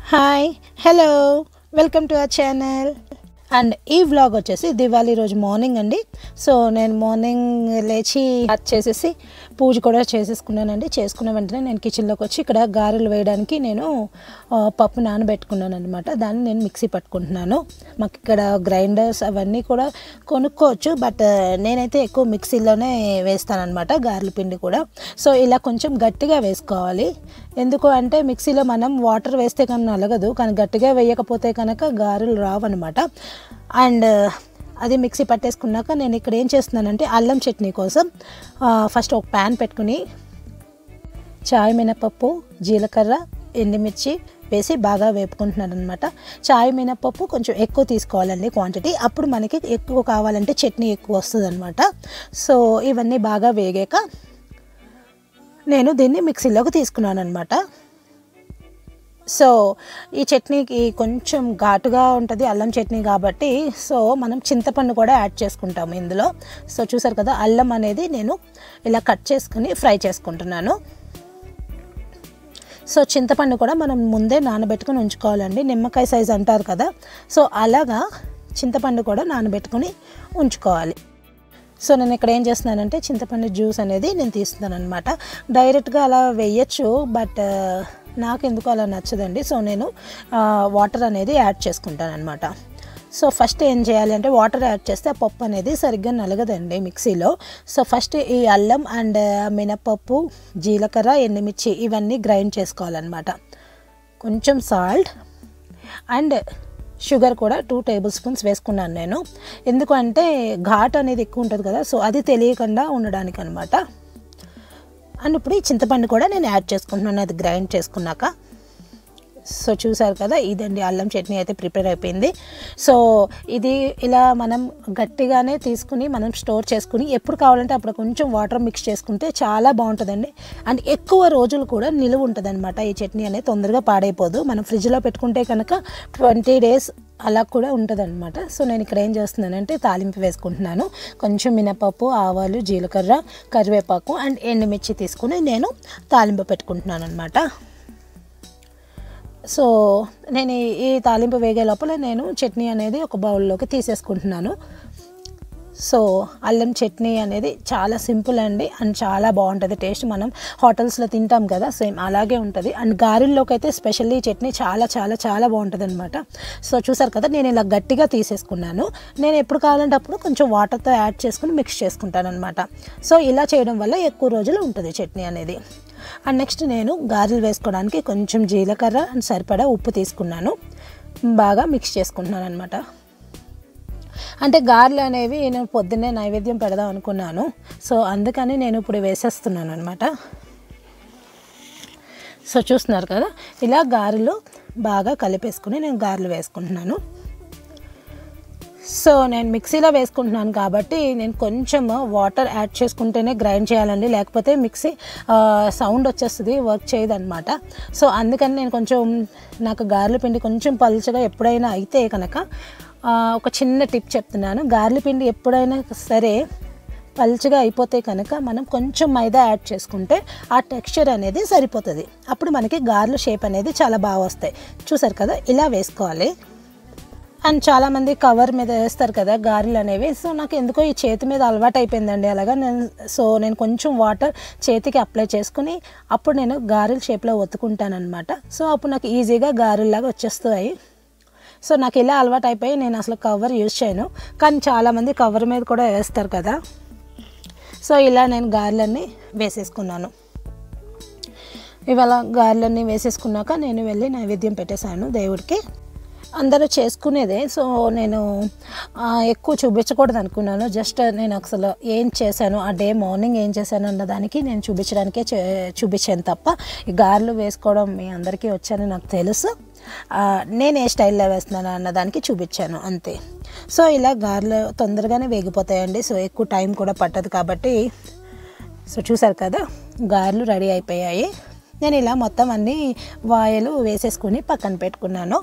hi hello welcome to our channel and ఈ vlog వచ్చేసి దివాళీ రోజు మార్నింగ్ అండి సో నేను మార్నింగ్ లేచి స్టార్ట్ చేసేసి పూజ కూడా చేసేసుకున్నానండి చేసుకున్న వెంటనే నేను కిచెన్లోకి వచ్చి ఇక్కడ గారెలు వేయడానికి నేను ఆ, పప్పు నానబెట్టుకున్నాను అనమాట దాన్ని నేను మిక్సీ పట్టుకుంటున్నాను మాకు ఇక్కడ గ్రైండర్స్ అవన్నీ కూడా కొనుక్కోవచ్చు బట్ నేనైతే ఎక్కువ మిక్సీలోనే వేస్తానన్నమాట గారెల పిండి కూడా సో ఇలా కొంచెం గట్టిగా వేసుకోవాలి ఎందుకు అంటే మిక్సీలో మనం వాటర్ వేస్తే కానీ నలగదు కానీ గట్టిగా వేయకపోతే కనుక గారెలు రావన్నమాట అండ్ అది మిక్సీ పట్టేసుకున్నాక నేను ఇక్కడ ఏం చేస్తున్నానంటే అల్లం చట్నీ కోసం ఆ, ఫస్ట్ ఒక ప్యాన్ పెట్టుకుని చాయ్ మినపప్పు జీలకర్ర ఎండుమిర్చి వేసి బాగా వేపుకుంటున్నాను అనమాట చాయ్ మినపప్పు కొంచెం ఎక్కువ తీసుకోవాలండి క్వాంటిటీ అప్పుడు మనకి ఎక్కువ కావాలంటే చట్నీ ఎక్కువ వస్తుంది అనమాట సో ఇవన్నీ బాగా వేగాక నేను దీన్ని మిక్సీలోకి తీసుకున్నాను అనమాట సో ఈ చట్నీకి కొంచెం ఘాటుగా ఉంటుంది అల్లం చట్నీ కాబట్టి సో మనం చింతపండు కూడా యాడ్ చేసుకుంటాము ఇందులో సో చూసారు కదా అల్లం అనేది నేను ఇలా కట్ చేసుకుని ఫ్రై చేసుకుంటున్నాను సో చింతపండు కూడా మనం ముందే నానబెట్టుకుని ఉంచుకోవాలండి నిమ్మకాయ సైజ్ అంటారు కదా సో అలాగా చింతపండు కూడా నానబెట్టుకుని ఉంచుకోవాలి సో నేను ఇక్కడ ఏం చేస్తున్నానంటే చింతపండు జ్యూస్ అనేది నేను తీస్తున్నాను అనమాట డైరెక్ట్గా అలా వేయచ్చు బట్ నాకు ఎందుకు అలా నచ్చదండి సో నేను వాటర్ అనేది యాడ్ చేసుకుంటాను అనమాట సో ఫస్ట్ ఏం చేయాలి అంటే వాటర్ యాడ్ చేస్తే ఆ పప్పు అనేది సరిగ్గా నలగదండి మిక్సీలో సో ఫస్ట్ ఈ అల్లం అండ్ మినపప్పు జీలకర్ర ఎండుమిర్చి ఇవన్నీ గ్రైండ్ చేసుకోవాలన్నమాట కొంచెం సాల్ట్ అండ్ షుగర్ కూడా టూ టేబుల్ స్పూన్స్ వేసుకున్నాను నేను ఎందుకంటే ఘాట్ అనేది ఎక్కువ ఉంటుంది కదా సో అది తెలియకుండా ఉండడానికి అనమాట అండ్ ఇప్పుడు ఈ చింతపండు కూడా నేను యాడ్ చేసుకుంటున్నాను అది గ్రైండ్ చేసుకున్నాక సో చూసారు కదా ఇదండి అల్లం చట్నీ అయితే ప్రిపేర్ అయిపోయింది సో ఇది ఇలా మనం గట్టిగానే తీసుకుని మనం స్టోర్ చేసుకుని ఎప్పుడు కావాలంటే అప్పుడు కొంచెం వాటర్ మిక్స్ చేసుకుంటే చాలా బాగుంటుందండి అండ్ ఎక్కువ రోజులు కూడా నిలువ ఉంటుంది అనమాట ఈ చట్నీ అనేది తొందరగా పాడైపోదు మనం ఫ్రిడ్జ్లో పెట్టుకుంటే కనుక ట్వంటీ డేస్ అలా కూడా ఉంటుంది అనమాట సో నేను ఇక్కడ ఏం చేస్తున్నానంటే తాలింపు వేసుకుంటున్నాను కొంచెం మినపప్పు ఆవాలు జీలకర్ర కరివేపాకు అండ్ ఎండుమిర్చి తీసుకుని నేను తాలింపు పెట్టుకుంటున్నాను అనమాట సో నేను ఈ- ఈ తాలింపు వేగే లోపల నేను చట్నీ అనేది ఒక బౌల్లోకి తీసేసుకుంటున్నాను సో అల్లం చట్నీ అనేది చాలా సింపుల్ అండి అండ్ చాలా బాగుంటుంది టేస్ట్ మనం హోటల్స్లో తింటాం కదా సేమ్ అలాగే ఉంటుంది అండ్ గారెల్లోకి అయితే స్పెషల్లీ చట్నీ చాలా చాలా చాలా బాగుంటుంది అనమాట సో చూసారు కదా నేను ఇలా గట్టిగా తీసేసుకున్నాను నేను ఎప్పుడు కావాలంటే అప్పుడు కొంచెం వాటర్తో యాడ్ చేసుకుని మిక్స్ చేసుకుంటాను అనమాట సో ఇలా చేయడం వల్ల ఎక్కువ రోజులు ఉంటుంది చట్నీ అనేది అండ్ నెక్స్ట్ నేను గారెలు వేసుకోవడానికి కొంచెం జీలకర్ర అండ్ సరిపడా ఉప్పు తీసుకున్నాను బాగా మిక్స్ చేసుకుంటున్నాను అనమాట అంటే గారెలు అనేవి నేను పొద్దున్నే నైవేద్యం పెడదాం అనుకున్నాను సో అందుకని నేను ఇప్పుడు వేసేస్తున్నాను అనమాట సో చూస్తున్నారు కదా ఇలా గారెలు బాగా కలిపేసుకుని నేను గారెలు వేసుకుంటున్నాను సో నేను మిక్సీలో వేసుకుంటున్నాను కాబట్టి నేను కొంచెం వాటర్ యాడ్ చేసుకుంటేనే గ్రైండ్ చేయాలండి లేకపోతే మిక్సీ సౌండ్ వచ్చేస్తుంది వర్క్ చేయదన్నమాట సో అందుకని నేను కొంచెం నాకు గారెల పిండి కొంచెం పలుచగా ఎప్పుడైనా అయితే కనుక ఆ, ఒక చిన్న టిప్ చెప్తున్నాను గారెల పిండి ఎప్పుడైనా సరే పలుచగా అయిపోతే కనుక మనం కొంచెం మైదా యాడ్ చేసుకుంటే ఆ టెక్స్చర్ అనేది సరిపోతుంది అప్పుడు మనకి గారెల షేప్ అనేది చాలా బాగా వస్తాయి చూసారు కదా ఇలా వేసుకోవాలి అండ్ చాలామంది కవర్ మీద వేస్తారు కదా గారెలు అనేవి సో నాకు ఎందుకో ఈ చేతి మీద అలవాటు అయిపోయిందండి అలాగా నేను సో నేను కొంచెం వాటర్ చేతికి అప్లై చేసుకుని అప్పుడు నేను గారెల షేప్లో ఒత్తుకుంటానమాట సో అప్పుడు నాకు ఈజీగా గారెల్లాగా వచ్చేస్తాయి సో నాకు ఇలా అలవాటు అయిపోయి నేను అసలు కవర్ యూజ్ చేయను కానీ చాలామంది కవర్ మీద కూడా వేస్తారు కదా సో ఇలా నేను గారెలన్నీ వేసేసుకున్నాను ఇవాళ గారెలన్నీ వేసేసుకున్నాక నేను వెళ్ళి నైవేద్యం పెట్టేశాను దేవుడికి అందరూ చేసుకునేదే సో నేను ఆ, ఎక్కువ చూపించకూడదు అనుకున్నాను జస్ట్ నేను అసలు ఏం చేశాను ఆ డే మార్నింగ్ ఏం చేశాను అన్న దానికి నేను చూపించడానికే చే- చూపించాను తప్ప ఈ గారెలు వేసుకోవడం మీ అందరికీ వచ్చని నాకు తెలుసు ఆ, నేను ఏ స్టైల్లో వేస్తున్నాను అన్న దానికి చూపించాను అంతే సో ఇలా గారెలు తొందరగానే వేగిపోతాయండి సో ఎక్కువ టైం కూడా పట్టదు కాబట్టి సో చూసారు కదా గారెలు రెడీ అయిపోయాయి నేను ఇలా మొత్తం అన్ని వాయలు వేసేసుకుని పక్కన పెట్టుకున్నాను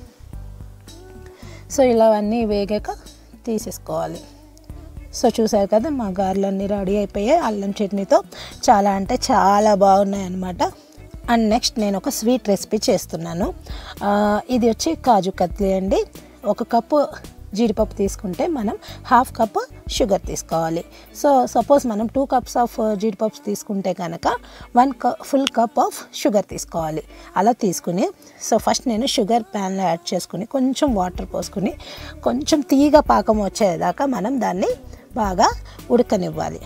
సో ఇలా అన్నీ వేగాక తీసేసుకోవాలి సో చూసారు కదా మా గారెలు అన్నీ రెడీ అయిపోయాయి అల్లం చట్నీతో చాలా అంటే చాలా బాగున్నాయి అన్నమాట అండ్ నెక్స్ట్ నేను ఒక స్వీట్ రెసిపీ చేస్తున్నాను ఆ, ఇది వచ్చి కాజు కత్లీ అండి ఒక కప్పు జీడిపప్పు తీసుకుంటే మనం హాఫ్ కప్ షుగర్ తీసుకోవాలి సో సపోజ్ మనం టూ కప్స్ ఆఫ్ జీడిపప్పు తీసుకుంటే కనుక one cup full cup of sugar తీసుకోవాలి అలా తీసుకుని సో ఫస్ట్ నేను షుగర్ ప్యాన్లో యాడ్ చేసుకుని కొంచెం వాటర్ పోసుకుని కొంచెం తీగ పాకం వచ్చేదాకా మనం దాన్ని బాగా ఉడకనివ్వాలి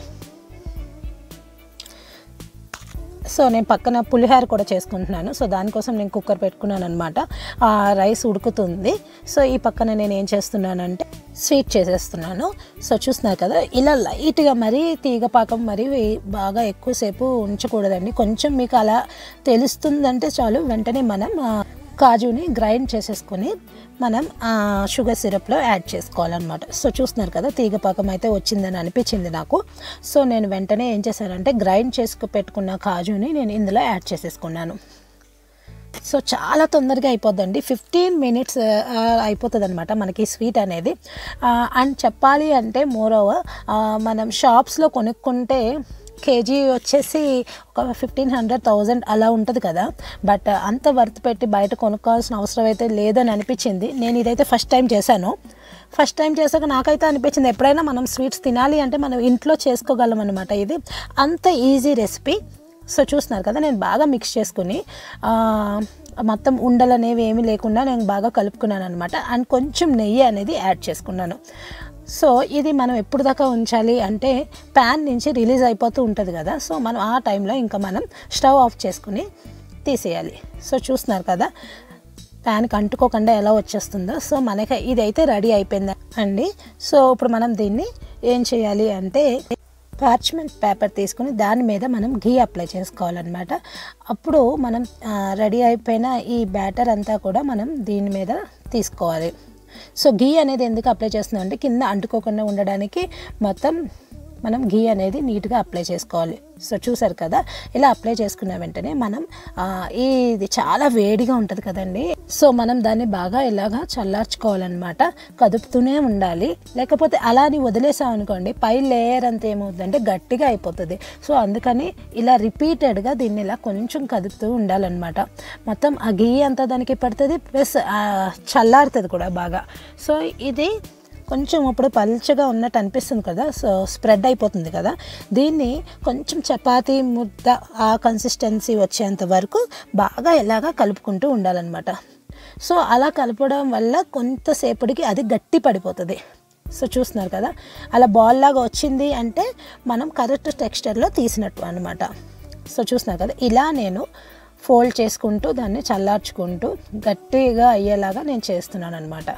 సో నేను పక్కన పులిహోర కూడా చేసుకుంటున్నాను సో దానికోసం నేను కుక్కర్ పెట్టుకున్నాను అనమాట ఆ రైస్ ఉడుకుతుంది సో ఈ పక్కన నేను ఏం చేస్తున్నానంటే స్వీట్ చేసేస్తున్నాను సో చూస్తున్నారు కదా ఇలా లైట్గా మరీ తీగ పాకం మరీ బాగా ఎక్కువసేపు ఉంచకూడదండి కొంచెం మీకు అలా తెలుస్తుందంటే చాలు వెంటనే మనం ఆ, కాజుని గ్రైండ్ చేసేసుకొని మనం ఆ, షుగర్ సిరప్లో యాడ్ చేసుకోవాలన్నమాట సో చూస్తున్నారు కదా తీగ పాకం అయితే వచ్చిందని అనిపించింది నాకు సో నేను వెంటనే ఏం చేశానంటే గ్రైండ్ చేసుకు పెట్టుకున్న కాజుని నేను ఇందులో యాడ్ చేసేసుకున్నాను సో చాలా తొందరగా అయిపోద్దండి ఫిఫ్టీన్ మినిట్స్ అయిపోతుంది అనమాట మనకి స్వీట్ అనేది అండ్ చెప్పాలి అంటే మోర్ ఓవర్ మనం షాప్స్లో కొనుక్కుంటే కేజీ వచ్చేసి ఒక ఫిఫ్టీన్ హండ్రెడ్ థౌజండ్ అలా ఉంటుంది కదా బట్ అంత వర్త్ పెట్టి బయట కొనుక్కోవాల్సిన అవసరం అయితే లేదని అనిపించింది నేను ఇదైతే ఫస్ట్ టైం చేశాను ఫస్ట్ టైం చేశాక నాకైతే అనిపించింది ఎప్పుడైనా మనం స్వీట్స్ తినాలి అంటే మనం ఇంట్లో చేసుకోగలం అనమాట ఇది అంత ఈజీ రెసిపీ సో చూస్తున్నారు కదా నేను బాగా మిక్స్ చేసుకుని ఆ, మొత్తం ఉండలు అనేవి ఏమీ లేకుండా నేను బాగా కలుపుకున్నాను అనమాట అండ్ కొంచెం నెయ్యి అనేది యాడ్ చేసుకున్నాను సో ఇది మనం ఎప్పుడు దాకా ఉంచాలి అంటే ప్యాన్ నుంచి రిలీజ్ అయిపోతూ ఉంటుంది కదా సో మనం ఆ టైంలో ఇంకా మనం స్టవ్ ఆఫ్ చేసుకుని తీసేయాలి సో చూస్తున్నారు కదా ప్యాన్కి అంటుకోకుండా ఎలా వచ్చేస్తుందో సో మనకి ఇదైతే రెడీ అయిపోయింది అండి సో ఇప్పుడు మనం దీన్ని ఏం చేయాలి అంటే పార్చ్మెంట్ పేపర్ తీసుకుని దాని మీద మనం ఘీ అప్లై చేసుకోవాలన్నమాట అప్పుడు మనం రెడీ అయిపోయిన ఈ బ్యాటర్ అంతా కూడా మనం దీని మీద తీసుకోవాలి సో ఘీ అనేది ఎందుకు అప్లై చేస్తున్నాం అంటే కింద అంటుకోకుండా ఉండడానికి మొత్తం మనం ఘీ అనేది నీట్గా అప్లై చేసుకోవాలి సో చూసారు కదా ఇలా అప్లై చేసుకున్న వెంటనే మనం ఆ, ఇది చాలా వేడిగా ఉంటుంది కదండి సో మనం దాన్ని బాగా ఇలాగా చల్లార్చుకోవాలన్నమాట కదుపుతూనే ఉండాలి లేకపోతే అలా అని వదిలేసాం అనుకోండి పై లేయర్ అంతా ఏమవుతుందంటే గట్టిగా అయిపోతుంది సో అందుకని ఇలా రిపీటెడ్గా దీన్ని ఇలా కొంచెం కదుపుతూ ఉండాలన్నమాట మొత్తం ఆ ఘీ అంతా దానికి పడుతుంది ప్లస్ చల్లారుతుంది కూడా బాగా సో ఇది కొంచెం ఇప్పుడు పల్చగా ఉన్నట్టు అనిపిస్తుంది కదా సో స్ప్రెడ్ అయిపోతుంది కదా దీన్ని కొంచెం చపాతీ ముద్ద ఆ కన్సిస్టెన్సీ వచ్చేంత వరకు బాగా ఇలాగా కలుపుకుంటూ ఉండాలన్నమాట సో అలా కలపడం వల్ల కొంతసేపటికి అది గట్టి పడిపోతుంది సో చూస్తున్నారు కదా అలా బాల్ లాగా వచ్చింది అంటే మనం కరెక్ట్ టెక్స్చర్లో తీసినట్టు అనమాట సో చూస్తున్నారు కదా ఇలా నేను ఫోల్డ్ చేసుకుంటూ దాన్ని చల్లార్చుకుంటూ గట్టిగా అయ్యేలాగా నేను చేస్తున్నాను అనమాట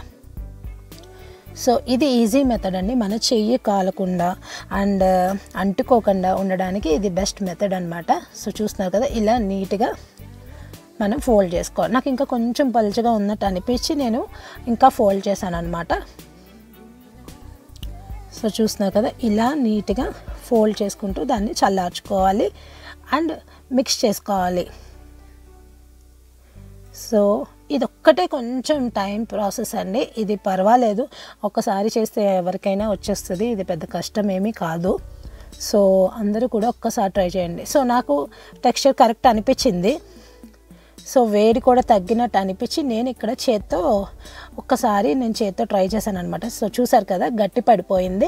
సో ఇది ఈజీ మెథడ్ అండి మన చెయ్యి కాలకుండా అండ్ అంటుకోకుండా ఉండడానికి ఇది బెస్ట్ మెథడ్ అనమాట సో చూస్తున్నారు కదా ఇలా నీట్గా మనం ఫోల్డ్ చేసుకోవాలి నాకు ఇంకా కొంచెం పలుచగా ఉన్నట్టు అనిపించి నేను ఇంకా ఫోల్డ్ చేశాను అనమాట సో చూస్తున్నారు కదా ఇలా నీట్గా ఫోల్డ్ చేసుకుంటూ దాన్ని చల్లార్చుకోవాలి అండ్ మిక్స్ చేసుకోవాలి సో ఇది ఒక్కటే కొంచెం టైం ప్రాసెస్ అండి ఇది పర్వాలేదు ఒక్కసారి చేస్తే ఎవరికైనా వచ్చేస్తుంది ఇది పెద్ద కష్టం ఏమీ కాదు సో అందరూ కూడా ఒక్కసారి ట్రై చేయండి సో నాకు టెక్స్చర్ కరెక్ట్ అనిపించింది సో వేడి కూడా తగ్గినట్టు అనిపించి నేను ఇక్కడ చేత్తో ఒక్కసారి నేను చేత్తో ట్రై చేశాను అనమాట సో చూసారు కదా గట్టి పడిపోయింది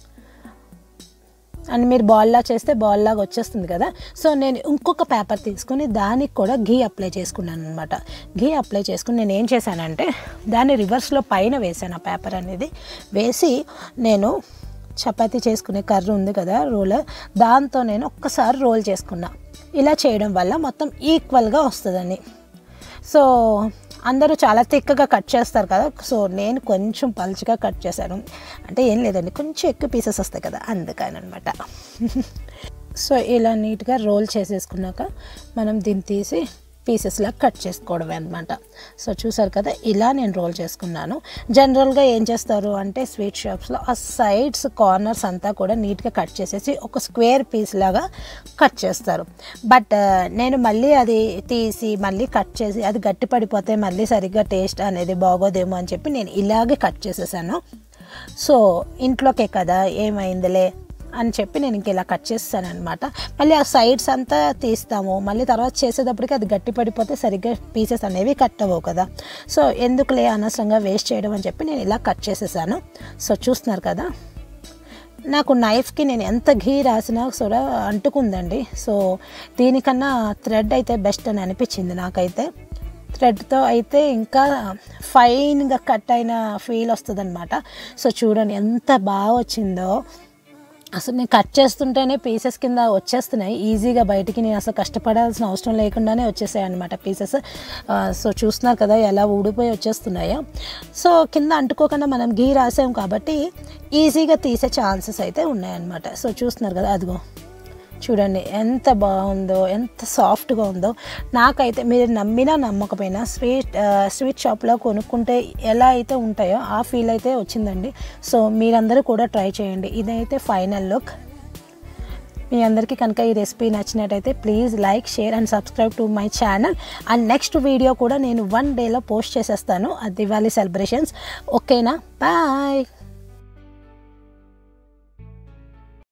అండ్ మీరు బాల్లా చేస్తే బాల్ లాగా వచ్చేస్తుంది కదా సో నేను ఇంకొక పేపర్ తీసుకుని దానికి కూడా ఘీ అప్లై చేసుకున్నాను అనమాట ఘీ అప్లై చేసుకుని నేను ఏం చేశానంటే దాన్ని రివర్స్లో పైన వేసాను ఆ పేపర్ అనేది వేసి నేను చపాతీ చేసుకునే కర్ర ఉంది కదా రోలర్ దాంతో నేను ఒక్కసారి రోల్ చేసుకున్నా ఇలా చేయడం వల్ల మొత్తం ఈక్వల్గా వస్తుందని సో అందరూ చాలా తిక్కగా కట్ చేస్తారు కదా సో నేను కొంచెం పలుచగా కట్ చేశాను అంటే ఏం లేదండి కొంచెం ఎక్కువ పీసెస్ వస్తాయి కదా అందుకని అనమాట సో ఇలా నీట్గా రోల్ చేసేసుకున్నాక మనం దీన్ని తీసి పీసెస్లా కట్ చేసుకోవడమే అనమాట సో చూసారు కదా ఇలా నేను రోల్ చేసుకున్నాను జనరల్గా ఏం చేస్తారు అంటే స్వీట్ షాప్స్లో ఆ సైడ్స్ కార్నర్స్ అంతా కూడా నీట్గా కట్ చేసేసి ఒక స్క్వేర్ పీస్ లాగా కట్ చేస్తారు బట్ నేను మళ్ళీ అది తీసి మళ్ళీ కట్ చేసి అది గట్టి పడిపోతే మళ్ళీ సరిగ్గా టేస్ట్ అనేది బాగోదేమో అని చెప్పి నేను ఇలాగే కట్ చేసేసాను సో ఇంట్లోకే కదా ఏమైందిలే అని చెప్పి నేను ఇంక ఇలా కట్ చేస్తాను అనమాట మళ్ళీ ఆ సైడ్స్ అంతా తీస్తాము మళ్ళీ తర్వాత చేసేటప్పటికి అది గట్టి పడిపోతే సరిగ్గా పీసెస్ అనేవి కట్ అవ్వవు కదా సో ఎందుకులే అనవసరంగా వేస్ట్ చేయడం అని చెప్పి నేను ఇలా కట్ చేసేసాను సో చూస్తున్నారు కదా నాకు నైఫ్కి నేను ఎంత ఘీ రాసినా కూడా అంటుకుందండి సో దీనికన్నా థ్రెడ్ అయితే బెస్ట్ అని అనిపించింది నాకైతే థ్రెడ్తో అయితే ఇంకా ఫైన్గా కట్ అయిన ఫీల్ వస్తుంది సో చూడండి ఎంత బాగా వచ్చిందో అసలు నేను కట్ చేస్తుంటేనే పీసెస్ కింద వచ్చేస్తున్నాయి ఈజీగా బయటికి నేను అసలు కష్టపడాల్సిన అవసరం లేకుండానే వచ్చేసాయి అనమాట పీసెస్ సో చూస్తున్నారు కదా ఎలా ఊడిపోయి వచ్చేస్తున్నాయో సో కింద అంటుకోకుండా మనం గీ రాసాం కాబట్టి ఈజీగా తీసే ఛాన్సెస్ అయితే ఉన్నాయన్నమాట సో చూస్తున్నారు కదా అదిగో చూడండి ఎంత బాగుందో ఎంత సాఫ్ట్గా ఉందో నాకైతే మీరు నమ్మినా నమ్మకపోయినా స్వీట్ ఆ, స్వీట్ షాప్లో కొనుక్కుంటే ఎలా అయితే ఉంటాయో ఆ ఫీల్ అయితే వచ్చిందండి సో మీరందరూ కూడా ట్రై చేయండి ఇదైతే ఫైనల్ లుక్ మీ అందరికీ కనుక ఈ రెసిపీ నచ్చినట్టయితే please like share and subscribe to my channel and next video కూడా నేను వన్ డేలో పోస్ట్ చేసేస్తాను అది దివాళీ సెలబ్రేషన్స్ ఓకేనా బాయ్